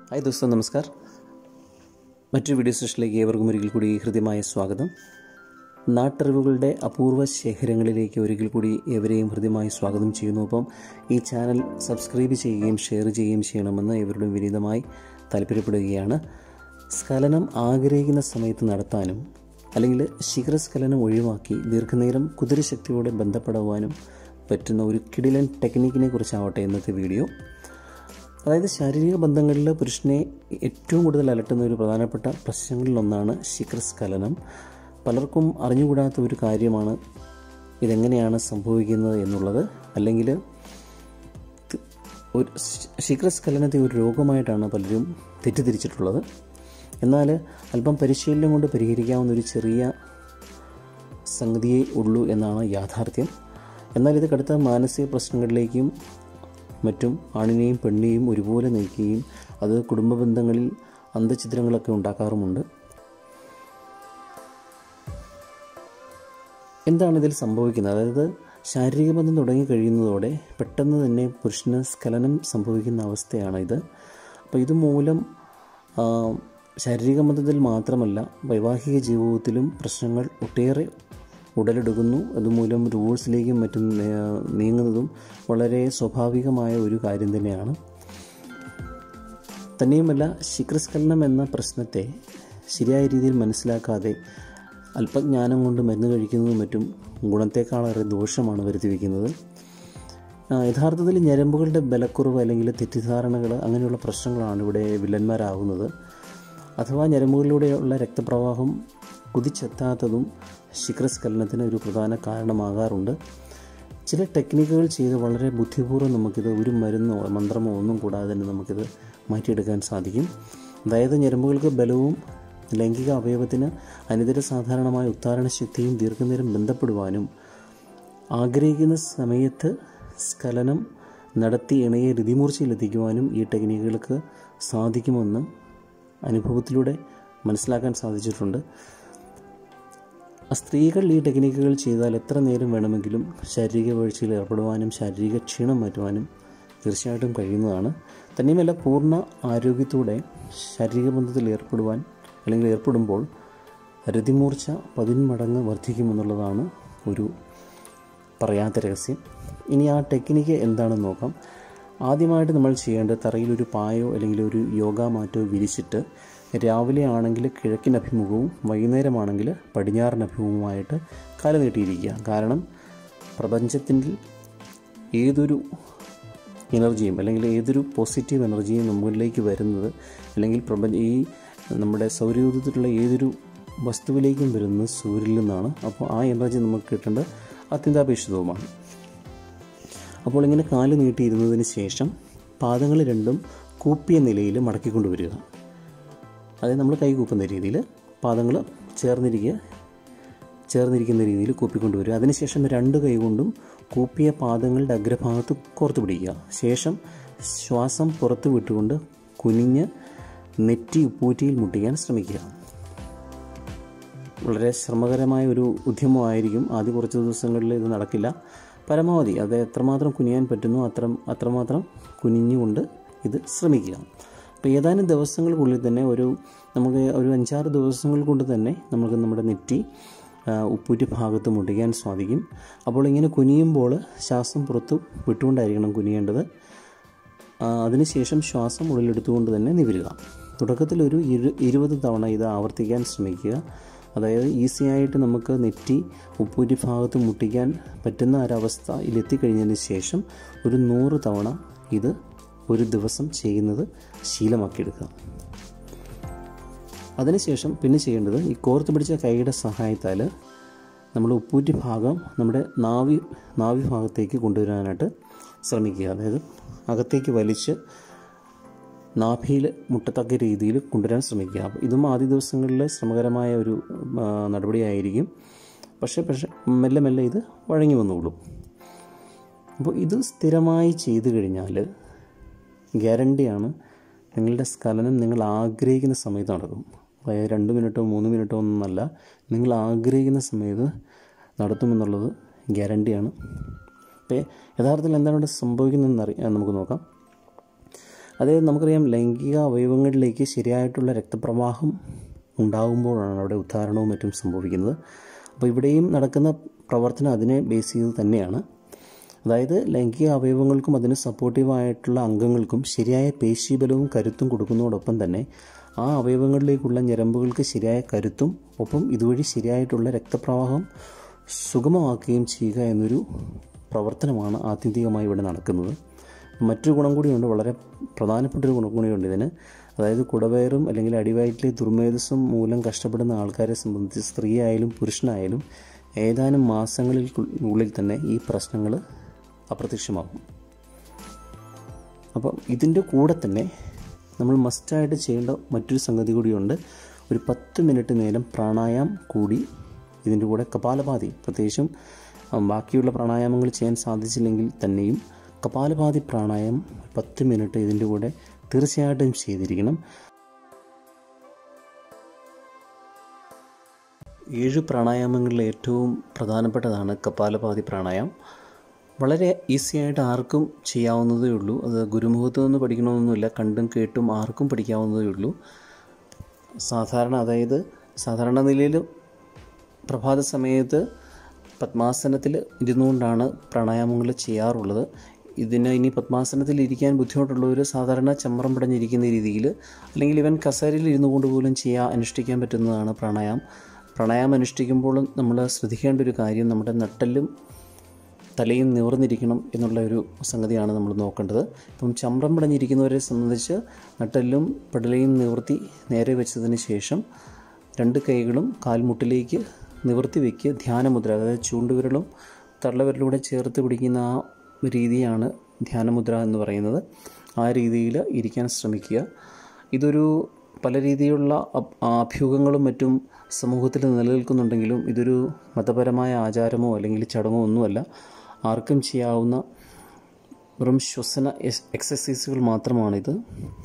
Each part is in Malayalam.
ഹായ് ദോസ്തോ നമസ്കാർ മറ്റൊരു വീഡിയോ സെഷനിലേക്ക് ഏവർക്കും ഒരിക്കൽ കൂടി ഹൃദ്യമായ സ്വാഗതം നാട്ടറിവുകളുടെ അപൂർവ ശേഖരങ്ങളിലേക്ക് ഒരിക്കൽ കൂടി ഏവരെയും ഹൃദ്യമായി സ്വാഗതം ചെയ്യുന്നു അപ്പം ഈ ചാനൽ സബ്സ്ക്രൈബ് ചെയ്യുകയും ഷെയർ ചെയ്യുകയും ചെയ്യണമെന്ന് ഏവരോടും വിനീതമായി താല്പര്യപ്പെടുകയാണ് സ്ഖലനം ആഗ്രഹിക്കുന്ന സമയത്ത് നടത്താനും അല്ലെങ്കിൽ ശിഖരസ്ഖലനം ഒഴിവാക്കി ദീർഘനേരം കുതിരശക്തിയോടെ ബന്ധപ്പെടുവാനും പറ്റുന്ന ഒരു കിടിലൻ ടെക്നിക്കിനെ കുറിച്ചാവട്ടെ ഇന്നത്തെ വീഡിയോ അതായത് ശാരീരിക ബന്ധങ്ങളിൽ പുരുഷനെ ഏറ്റവും കൂടുതൽ അലട്ടുന്ന ഒരു പ്രധാനപ്പെട്ട പ്രശ്നങ്ങളിലൊന്നാണ് ശിഖരസ്ഖലനം പലർക്കും അറിഞ്ഞുകൂടാത്ത ഒരു കാര്യമാണ് ഇതെങ്ങനെയാണ് സംഭവിക്കുന്നത് എന്നുള്ളത് അല്ലെങ്കിൽ ഒരു ശിഖരസ്ഖലനത്തെ ഒരു രോഗമായിട്ടാണ് പലരും തെറ്റിദ്ധരിച്ചിട്ടുള്ളത് എന്നാൽ അല്പം പരിശീലനം കൊണ്ട് പരിഹരിക്കാവുന്ന ഒരു ചെറിയ സംഗതിയേ ഉള്ളൂ എന്നാണ് യാഥാർത്ഥ്യം എന്നാൽ ഇത് കടുത്ത മാനസിക പ്രശ്നങ്ങളിലേക്കും മറ്റും ആണിനെയും പെണ്ണിനെയും ഒരുപോലെ നയിക്കുകയും അത് കുടുംബ ബന്ധങ്ങളിൽ അന്തഛിദ്രങ്ങളൊക്കെ ഉണ്ടാക്കാറുമുണ്ട് എന്താണ് ഇതിൽ സംഭവിക്കുന്നത് അതായത് ശാരീരിക ബന്ധം തുടങ്ങി കഴിയുന്നതോടെ പെട്ടെന്ന് തന്നെ പുരുഷന് സ്ഖലനം സംഭവിക്കുന്ന അവസ്ഥയാണ് ഇത് അപ്പോൾ ഇതുമൂലം ശാരീരിക ബന്ധത്തിൽ മാത്രമല്ല വൈവാഹിക ജീവിതത്തിലും പ്രശ്നങ്ങൾ ഒട്ടേറെ ഉടലെടുക്കുന്നു അതുമൂലം റൂൾസിലേക്കും മറ്റും നീങ്ങുന്നതും വളരെ സ്വാഭാവികമായ ഒരു കാര്യം തന്നെയാണ് തന്നെയുമല്ല ശിഖരസ്ഖലനം എന്ന പ്രശ്നത്തെ ശരിയായ രീതിയിൽ മനസ്സിലാക്കാതെ അല്പജ്ഞാനം കൊണ്ട് മരുന്ന് കഴിക്കുന്നതും മറ്റും ഗുണത്തെക്കാളേറെ ദോഷമാണ് വരുത്തി വയ്ക്കുന്നത് യഥാർത്ഥത്തിൽ ഞരമ്പുകളുടെ ബലക്കുറവ് അല്ലെങ്കിൽ തെറ്റിദ്ധാരണകൾ അങ്ങനെയുള്ള പ്രശ്നങ്ങളാണ് ഇവിടെ വില്ലന്മാരാകുന്നത് അഥവാ ഞരമ്പുകളിലൂടെയുള്ള രക്തപ്രവാഹം കുതിച്ചെത്താത്തതും ശിഖരസ്ഖലനത്തിന് ഒരു പ്രധാന കാരണമാകാറുണ്ട് ചില ടെക്നിക്കുകൾ ചെയ്ത് വളരെ ബുദ്ധിപൂർവ്വം നമുക്കിത് ഒരു മരുന്നോ മന്ത്രമോ ഒന്നും കൂടാതെ തന്നെ നമുക്കിത് മാറ്റിയെടുക്കാൻ സാധിക്കും അതായത് ഞരമ്പുകൾക്ക് ബലവും ലൈംഗിക അവയവത്തിന് അനിതര സാധാരണമായ ഉത്താരണ ശക്തിയും ദീർഘനേരം ബന്ധപ്പെടുവാനും ആഗ്രഹിക്കുന്ന സമയത്ത് സ്ഖലനം നടത്തി ഇണയെ രതിമൂർച്ചയിലെത്തിക്കുവാനും ഈ ടെക്നിക്കുകൾക്ക് സാധിക്കുമെന്ന് അനുഭവത്തിലൂടെ മനസ്സിലാക്കാൻ സാധിച്ചിട്ടുണ്ട് സ്ത്രീകൾ ഈ ടെക്നിക്കുകൾ ചെയ്താൽ എത്ര നേരം വേണമെങ്കിലും ശാരീരിക വീഴ്ചയിൽ ഏർപ്പെടുവാനും ശാരീരിക ക്ഷീണം മാറ്റുവാനും തീർച്ചയായിട്ടും കഴിയുന്നതാണ് തന്നെയുമല്ല പൂർണ്ണ ആരോഗ്യത്തോടെ ശാരീരിക ബന്ധത്തിൽ ഏർപ്പെടുവാൻ അല്ലെങ്കിൽ ഏർപ്പെടുമ്പോൾ രതിമൂർച്ച പതിന്മടങ്ങ് വർദ്ധിക്കുമെന്നുള്ളതാണ് ഒരു പറയാത്ത രഹസ്യം ഇനി ആ ടെക്നിക്ക് എന്താണെന്ന് നോക്കാം ആദ്യമായിട്ട് നമ്മൾ ചെയ്യേണ്ടത് തറയിൽ ഒരു പായോ അല്ലെങ്കിൽ ഒരു യോഗ മാറ്റോ വിരിച്ചിട്ട് രാവിലെ ആണെങ്കിൽ കിഴക്കിന് അഭിമുഖവും വൈകുന്നേരമാണെങ്കിൽ പടിഞ്ഞാറിന് അഭിമുഖവുമായിട്ട് കാല നീട്ടിയിരിക്കുക കാരണം പ്രപഞ്ചത്തിൻ്റെ ഏതൊരു എനർജിയും അല്ലെങ്കിൽ ഏതൊരു പോസിറ്റീവ് എനർജിയും നമ്മളിലേക്ക് വരുന്നത് അല്ലെങ്കിൽ പ്രപഞ്ച ഈ നമ്മുടെ സൗരയൂഥത്തിലുള്ള ഏതൊരു വസ്തുവിലേക്കും വരുന്നത് സൂര്യനിൽ നിന്നാണ് അപ്പോൾ ആ എനർജി നമുക്ക് കിട്ടേണ്ടത് അത്യന്താപേക്ഷിതവുമാണ് അപ്പോൾ ഇങ്ങനെ കാല് നീട്ടിയിരുന്നതിന് ശേഷം പാദങ്ങൾ രണ്ടും കൂപ്പിയ നിലയിൽ മടക്കിക്കൊണ്ടുവരിക അതായത് നമ്മൾ കൈ കൂപ്പുന്ന രീതിയിൽ പാദങ്ങൾ ചേർന്നിരിക്കുക ചേർന്നിരിക്കുന്ന രീതിയിൽ കൂപ്പിക്കൊണ്ടുവരിക അതിനുശേഷം രണ്ട് കൈ കൊണ്ടും കൂപ്പിയ പാദങ്ങളുടെ അഗ്രഭാഗത്ത് കോർത്ത് പിടിക്കുക ശേഷം ശ്വാസം പുറത്ത് വിട്ടുകൊണ്ട് കുനിഞ്ഞ് നെറ്റി ഉപ്പൂറ്റിയിൽ മുട്ടിക്കാൻ ശ്രമിക്കുക വളരെ ശ്രമകരമായ ഒരു ഉദ്യമമായിരിക്കും ആദ്യ കുറച്ച് ദിവസങ്ങളിൽ ഇത് നടക്കില്ല പരമാവധി അത് എത്രമാത്രം കുനിയാൻ പറ്റുന്നു അത്ര അത്രമാത്രം കുനിഞ്ഞുകൊണ്ട് ഇത് ശ്രമിക്കുക അപ്പോൾ ഏതാനും ദിവസങ്ങൾക്കുള്ളിൽ തന്നെ ഒരു നമുക്ക് ഒരു അഞ്ചാറ് ദിവസങ്ങൾ കൊണ്ട് തന്നെ നമുക്ക് നമ്മുടെ നെറ്റി ഉപ്പൂറ്റി ഭാഗത്ത് മുട്ടിക്കാൻ സാധിക്കും അപ്പോൾ ഇങ്ങനെ കുനിയുമ്പോൾ ശ്വാസം പുറത്ത് വിട്ടുകൊണ്ടായിരിക്കണം കുനിയേണ്ടത് അതിനുശേഷം ശ്വാസം ഉള്ളിലെടുത്തുകൊണ്ട് തന്നെ നിവരുക തുടക്കത്തിൽ ഒരു ഇരു ഇരുപത് തവണ ഇത് ആവർത്തിക്കാൻ ശ്രമിക്കുക അതായത് ഈസി ആയിട്ട് നമുക്ക് നെറ്റി ഉപ്പൂറ്റി ഭാഗത്ത് മുട്ടിക്കാൻ പറ്റുന്ന ഒരവസ്ഥയിൽ എത്തിക്കഴിഞ്ഞതിന് ശേഷം ഒരു നൂറ് തവണ ഇത് ഒരു ദിവസം ചെയ്യുന്നത് ശീലമാക്കിയെടുക്കുക അതിനുശേഷം പിന്നെ ചെയ്യേണ്ടത് ഈ കോർത്ത് പിടിച്ച കൈയുടെ സഹായത്താൽ നമ്മൾ ഉപ്പൂറ്റി ഭാഗം നമ്മുടെ നാവി നാവി ഭാഗത്തേക്ക് കൊണ്ടുവരാനായിട്ട് ശ്രമിക്കുക അതായത് അകത്തേക്ക് വലിച്ച് നാഭിയിൽ മുട്ടത്തക്ക രീതിയിൽ കൊണ്ടുവരാൻ ശ്രമിക്കുക അപ്പോൾ ഇതും ആദ്യ ദിവസങ്ങളിൽ ശ്രമകരമായ ഒരു നടപടിയായിരിക്കും പക്ഷേ പക്ഷേ മെല്ലെ മെല്ലെ ഇത് വഴങ്ങി വന്നോളും അപ്പോൾ ഇത് സ്ഥിരമായി ചെയ്തു കഴിഞ്ഞാൽ ഗ്യാരണ്ടിയാണ് നിങ്ങളുടെ സ്ഖലനം നിങ്ങൾ ആഗ്രഹിക്കുന്ന സമയത്ത് നടക്കും അതായത് രണ്ട് മിനിറ്റോ മൂന്ന് മിനിറ്റോ ഒന്നല്ല നിങ്ങൾ ആഗ്രഹിക്കുന്ന സമയത്ത് നടത്തുമെന്നുള്ളത് ഗ്യാരണ്ടിയാണ് അപ്പോൾ യഥാർത്ഥത്തിൽ എന്താണ് ഇവിടെ സംഭവിക്കുന്നതെന്ന് അറിയാൻ നമുക്ക് നോക്കാം അതായത് നമുക്കറിയാം ലൈംഗിക അവയവങ്ങളിലേക്ക് ശരിയായിട്ടുള്ള രക്തപ്രവാഹം ഉണ്ടാകുമ്പോഴാണ് അവിടെ ഉദ്ധാരണവും മറ്റും സംഭവിക്കുന്നത് അപ്പോൾ ഇവിടെയും നടക്കുന്ന പ്രവർത്തനം അതിനെ ബേസ് ചെയ്ത് തന്നെയാണ് അതായത് ലൈംഗിക അവയവങ്ങൾക്കും അതിന് സപ്പോർട്ടീവായിട്ടുള്ള അംഗങ്ങൾക്കും ശരിയായ പേശീബലവും കരുത്തും കൊടുക്കുന്നതോടൊപ്പം തന്നെ ആ അവയവങ്ങളിലേക്കുള്ള ഞരമ്പുകൾക്ക് ശരിയായ കരുത്തും ഒപ്പം ഇതുവഴി ശരിയായിട്ടുള്ള രക്തപ്രവാഹം സുഗമമാക്കുകയും ചെയ്യുക എന്നൊരു പ്രവർത്തനമാണ് ആത്യന്തികമായി ഇവിടെ നടക്കുന്നത് മറ്റൊരു ഗുണം കൂടിയുണ്ട് വളരെ പ്രധാനപ്പെട്ട ഒരു ഗുണം കൂടിയുണ്ട് ഇതിന് അതായത് കുടവയറും അല്ലെങ്കിൽ അടിവയറ്റിലെ ദുർമേധസ്സും മൂലം കഷ്ടപ്പെടുന്ന ആൾക്കാരെ സംബന്ധിച്ച് സ്ത്രീ ആയാലും പുരുഷനായാലും ഏതാനും മാസങ്ങളിൽ ഉള്ളിൽ തന്നെ ഈ പ്രശ്നങ്ങൾ അപ്രത്യക്ഷമാകും അപ്പം ഇതിൻ്റെ കൂടെ തന്നെ നമ്മൾ മസ്റ്റായിട്ട് ചെയ്യേണ്ട മറ്റൊരു സംഗതി കൂടിയുണ്ട് ഒരു പത്ത് മിനിറ്റ് നേരം പ്രാണായാം കൂടി ഇതിൻ്റെ കൂടെ കപാലഭാതി പ്രത്യേകിച്ചും ബാക്കിയുള്ള പ്രാണായാമങ്ങൾ ചെയ്യാൻ സാധിച്ചില്ലെങ്കിൽ തന്നെയും കപാലഭാതി പ്രാണായാമം പത്ത് മിനിറ്റ് ഇതിൻ്റെ കൂടെ തീർച്ചയായിട്ടും ചെയ്തിരിക്കണം ഏഴ് പ്രാണായാമങ്ങളിൽ ഏറ്റവും പ്രധാനപ്പെട്ടതാണ് കപാലഭാതി പ്രാണായാമം വളരെ ഈസി ആയിട്ട് ആർക്കും ചെയ്യാവുന്നതേ ഉള്ളൂ അത് ഗുരുമുഖത്ത് നിന്ന് പഠിക്കണമെന്നൊന്നുമില്ല കണ്ടും കേട്ടും ആർക്കും പഠിക്കാവുന്നതേ ഉള്ളൂ സാധാരണ അതായത് സാധാരണ നിലയിൽ പ്രഭാത സമയത്ത് പത്മാസനത്തിൽ ഇരുന്നുകൊണ്ടാണ് പ്രാണായാമങ്ങൾ ചെയ്യാറുള്ളത് ഇതിന് ഇനി പത്മാസനത്തിൽ ഇരിക്കാൻ ബുദ്ധിമുട്ടുള്ളവർ സാധാരണ ചമ്രം പിടഞ്ഞിരിക്കുന്ന രീതിയിൽ അല്ലെങ്കിൽ ഇവൻ കസേരയിൽ ഇരുന്നു കൊണ്ട് പോലും ചെയ്യാൻ അനുഷ്ഠിക്കാൻ പറ്റുന്നതാണ് പ്രാണായാമം പ്രാണായാമം അനുഷ്ഠിക്കുമ്പോൾ നമ്മൾ ശ്രദ്ധിക്കേണ്ട ഒരു കാര്യം നമ്മുടെ നട്ടലും തലയും നിവർന്നിരിക്കണം എന്നുള്ള ഒരു സംഗതിയാണ് നമ്മൾ നോക്കേണ്ടത് ഇപ്പം ചമ്രം പിടഞ്ഞിരിക്കുന്നവരെ സംബന്ധിച്ച് നട്ടെല്ലും പെടലയും നിവർത്തി നേരെ വെച്ചതിന് ശേഷം രണ്ട് കൈകളും കാൽമുട്ടിലേക്ക് നിവർത്തി വയ്ക്കുക ധ്യാനമുദ്ര അതായത് ചൂണ്ടുവിരലും തള്ളവിരലൂടെ ചേർത്ത് പിടിക്കുന്ന ആ രീതിയാണ് ധ്യാനമുദ്ര എന്ന് പറയുന്നത് ആ രീതിയിൽ ഇരിക്കാൻ ശ്രമിക്കുക ഇതൊരു പല രീതിയിലുള്ള അഭ്യൂഹങ്ങളും മറ്റും സമൂഹത്തിൽ നിലനിൽക്കുന്നുണ്ടെങ്കിലും ഇതൊരു മതപരമായ ആചാരമോ അല്ലെങ്കിൽ ചടങ്ങോ ഒന്നുമല്ല ആർക്കും ചെയ്യാവുന്ന വെറും ശ്വസന എക്സസൈസുകൾ മാത്രമാണിത്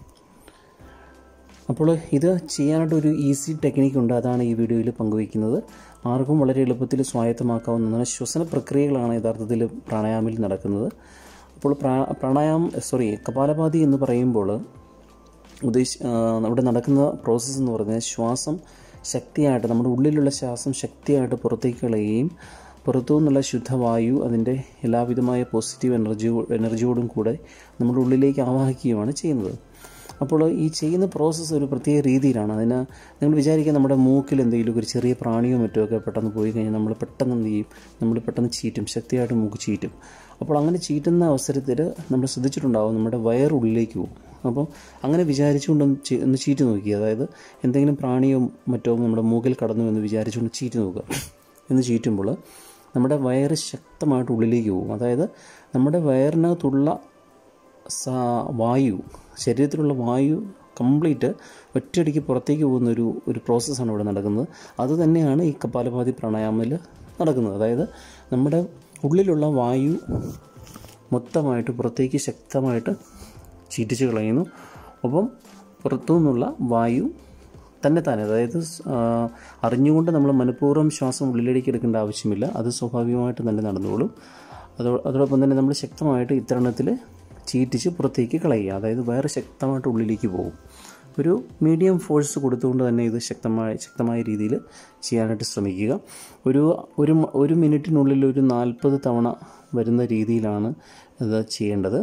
അപ്പോൾ ഇത് ചെയ്യാനായിട്ട് ഒരു ഈസി ടെക്നിക്ക് ഉണ്ട് അതാണ് ഈ വീഡിയോയിൽ പങ്കുവയ്ക്കുന്നത് ആർക്കും വളരെ എളുപ്പത്തിൽ സ്വായത്തമാക്കാവുന്നതാണ് ശ്വസന പ്രക്രിയകളാണ് യഥാർത്ഥത്തിൽ പ്രാണായാമിൽ നടക്കുന്നത് അപ്പോൾ പ്രാ പ്രാണായാമം സോറി കപാലഭാതി എന്ന് പറയുമ്പോൾ ഉദ്ദേശ അവിടെ നടക്കുന്ന പ്രോസസ്സ് എന്ന് പറഞ്ഞാൽ ശ്വാസം ശക്തിയായിട്ട് നമ്മുടെ ഉള്ളിലുള്ള ശ്വാസം ശക്തിയായിട്ട് പുറത്തേക്ക് കളയുകയും പുറത്തു നിന്നുള്ള ശുദ്ധവായു അതിൻ്റെ എല്ലാവിധമായ പോസിറ്റീവ് എനർജി എനർജിയോടും കൂടെ നമ്മുടെ ഉള്ളിലേക്ക് ആവാഹിക്കുകയുമാണ് ചെയ്യുന്നത് അപ്പോൾ ഈ ചെയ്യുന്ന പ്രോസസ്സ് ഒരു പ്രത്യേക രീതിയിലാണ് അതിന് നിങ്ങൾ വിചാരിക്കുക നമ്മുടെ മൂക്കിൽ എന്തെങ്കിലും ഒരു ചെറിയ പ്രാണിയോ മറ്റോ ഒക്കെ പെട്ടെന്ന് പോയി കഴിഞ്ഞാൽ നമ്മൾ പെട്ടെന്ന് എന്ത് ചെയ്യും നമ്മൾ പെട്ടെന്ന് ചീറ്റും ശക്തിയായിട്ട് മൂക്ക് ചീറ്റും അപ്പോൾ അങ്ങനെ ചീറ്റുന്ന അവസരത്തിൽ നമ്മൾ ശ്രദ്ധിച്ചിട്ടുണ്ടാവും നമ്മുടെ വയറുള്ളിലേക്ക് പോകും അപ്പോൾ അങ്ങനെ വിചാരിച്ചുകൊണ്ട് ഒന്ന് ചീറ്റ് നോക്കി അതായത് എന്തെങ്കിലും പ്രാണിയോ മറ്റോ നമ്മുടെ മൂക്കിൽ കടന്നു എന്ന് വിചാരിച്ചുകൊണ്ട് ചീറ്റ് നോക്കുക എന്ന് ചീറ്റുമ്പോൾ നമ്മുടെ വയറ് ശക്തമായിട്ട് ഉള്ളിലേക്ക് പോകും അതായത് നമ്മുടെ വയറിനകത്തുള്ള വായു ശരീരത്തിലുള്ള വായു കംപ്ലീറ്റ് ഒറ്റയടിക്ക് പുറത്തേക്ക് പോകുന്ന ഒരു ഒരു പ്രോസസ്സാണ് ഇവിടെ നടക്കുന്നത് അത് തന്നെയാണ് ഈ കപാലഭാതി പ്രാണായാമത്തിൽ നടക്കുന്നത് അതായത് നമ്മുടെ ഉള്ളിലുള്ള വായു മൊത്തമായിട്ട് പുറത്തേക്ക് ശക്തമായിട്ട് ചീറ്റിച്ച് കളയുന്നു ഒപ്പം പുറത്തു നിന്നുള്ള വായു തന്നെ തന്നെ അതായത് അറിഞ്ഞുകൊണ്ട് നമ്മൾ മനഃപൂർവ്വം ശ്വാസം ഉള്ളിലേക്ക് എടുക്കേണ്ട ആവശ്യമില്ല അത് സ്വാഭാവികമായിട്ട് തന്നെ നടന്നോളും അതോ അതോടൊപ്പം തന്നെ നമ്മൾ ശക്തമായിട്ട് ഇത്തരണത്തിൽ ചീറ്റിച്ച് പുറത്തേക്ക് കളയുക അതായത് വേറെ ശക്തമായിട്ട് ഉള്ളിലേക്ക് പോകും ഒരു മീഡിയം ഫോഴ്സ് കൊടുത്തുകൊണ്ട് തന്നെ ഇത് ശക്തമായ ശക്തമായ രീതിയിൽ ചെയ്യാനായിട്ട് ശ്രമിക്കുക ഒരു ഒരു ഒരു മിനിറ്റിനുള്ളിൽ ഒരു നാൽപ്പത് തവണ വരുന്ന രീതിയിലാണ് ഇത് ചെയ്യേണ്ടത്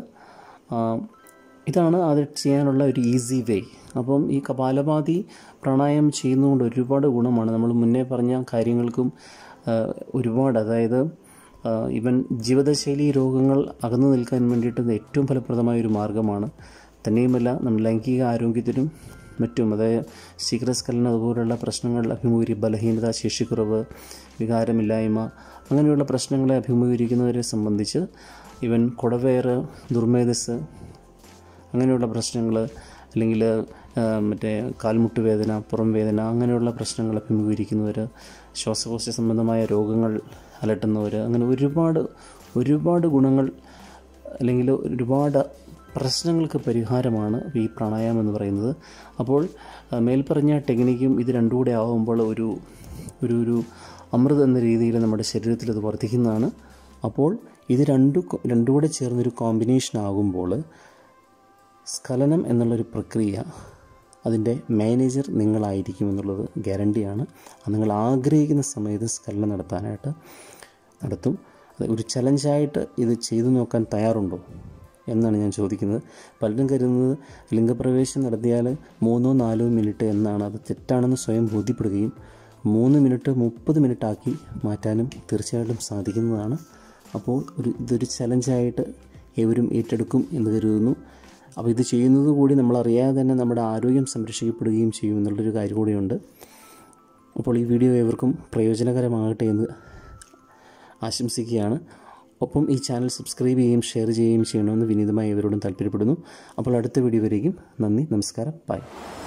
ഇതാണ് അത് ചെയ്യാനുള്ള ഒരു ഈസി വേ അപ്പം ഈ കപാലഭാതി പ്രാണായാമം ചെയ്യുന്നതുകൊണ്ട് ഒരുപാട് ഗുണമാണ് നമ്മൾ മുന്നേ പറഞ്ഞ കാര്യങ്ങൾക്കും ഒരുപാട് അതായത് ഇവൻ ജീവിതശൈലി രോഗങ്ങൾ അകന്നു നിൽക്കാൻ വേണ്ടിയിട്ട് ഏറ്റവും ഫലപ്രദമായ ഒരു മാർഗ്ഗമാണ് തന്നെയുമല്ല നമ്മൾ ലൈംഗിക ആരോഗ്യത്തിനും മറ്റും അതായത് ശീഘ്രസ്ഖലനം അതുപോലുള്ള പ്രശ്നങ്ങൾ അഭിമുഖീകരി ബലഹീനത ശേഷിക്കുറവ് വികാരമില്ലായ്മ അങ്ങനെയുള്ള പ്രശ്നങ്ങളെ അഭിമുഖീകരിക്കുന്നവരെ സംബന്ധിച്ച് ഇവൻ കുടവേറ് ദുർമേധസ് അങ്ങനെയുള്ള പ്രശ്നങ്ങൾ അല്ലെങ്കിൽ മറ്റേ കാൽമുട്ട് വേദന പുറം വേദന അങ്ങനെയുള്ള പ്രശ്നങ്ങൾ അഭിമുഖീകരിക്കുന്നവർ ശ്വാസകോശ സംബന്ധമായ രോഗങ്ങൾ അലട്ടുന്നവർ അങ്ങനെ ഒരുപാട് ഒരുപാട് ഗുണങ്ങൾ അല്ലെങ്കിൽ ഒരുപാട് പ്രശ്നങ്ങൾക്ക് പരിഹാരമാണ് ഈ പ്രാണായാമം എന്ന് പറയുന്നത് അപ്പോൾ മേൽപ്പറഞ്ഞ ടെക്നിക്കും ഇത് രണ്ടും കൂടെ ആകുമ്പോൾ ഒരു ഒരു ഒരു അമൃത് എന്ന രീതിയിൽ നമ്മുടെ ശരീരത്തിൽ അത് വർദ്ധിക്കുന്നതാണ് അപ്പോൾ ഇത് രണ്ടു രണ്ടും കൂടെ ചേർന്നൊരു കോമ്പിനേഷൻ ആകുമ്പോൾ സ്ഖലനം എന്നുള്ളൊരു പ്രക്രിയ അതിൻ്റെ മാനേജർ നിങ്ങളായിരിക്കും എന്നുള്ളത് ഗ്യാരണ്ടിയാണ് അത് നിങ്ങൾ ആഗ്രഹിക്കുന്ന സമയത്ത് സ്ഖലനം നടത്താനായിട്ട് നടത്തും അത് ഒരു ചലഞ്ചായിട്ട് ഇത് ചെയ്തു നോക്കാൻ തയ്യാറുണ്ടോ എന്നാണ് ഞാൻ ചോദിക്കുന്നത് പലരും കരുതുന്നത് ലിംഗപ്രവേശം നടത്തിയാൽ മൂന്നോ നാലോ മിനിറ്റ് എന്നാണ് അത് തെറ്റാണെന്ന് സ്വയം ബോധ്യപ്പെടുകയും മൂന്ന് മിനിറ്റ് മുപ്പത് മിനിറ്റ് ആക്കി മാറ്റാനും തീർച്ചയായിട്ടും സാധിക്കുന്നതാണ് അപ്പോൾ ഒരു ഇതൊരു ചലഞ്ചായിട്ട് ഏവരും ഏറ്റെടുക്കും എന്ന് കരുതുന്നു അപ്പോൾ ഇത് ചെയ്യുന്നത് കൂടി നമ്മളറിയാതെ തന്നെ നമ്മുടെ ആരോഗ്യം സംരക്ഷിക്കപ്പെടുകയും ചെയ്യും എന്നുള്ളൊരു കാര്യം കൂടിയുണ്ട് അപ്പോൾ ഈ വീഡിയോ ഏവർക്കും പ്രയോജനകരമാകട്ടെ എന്ന് ആശംസിക്കുകയാണ് ഒപ്പം ഈ ചാനൽ സബ്സ്ക്രൈബ് ചെയ്യുകയും ഷെയർ ചെയ്യുകയും ചെയ്യണമെന്ന് വിനീതമായി ഇവരോടും താല്പര്യപ്പെടുന്നു അപ്പോൾ അടുത്ത വീഡിയോ വരെയും നന്ദി നമസ്കാരം ബൈ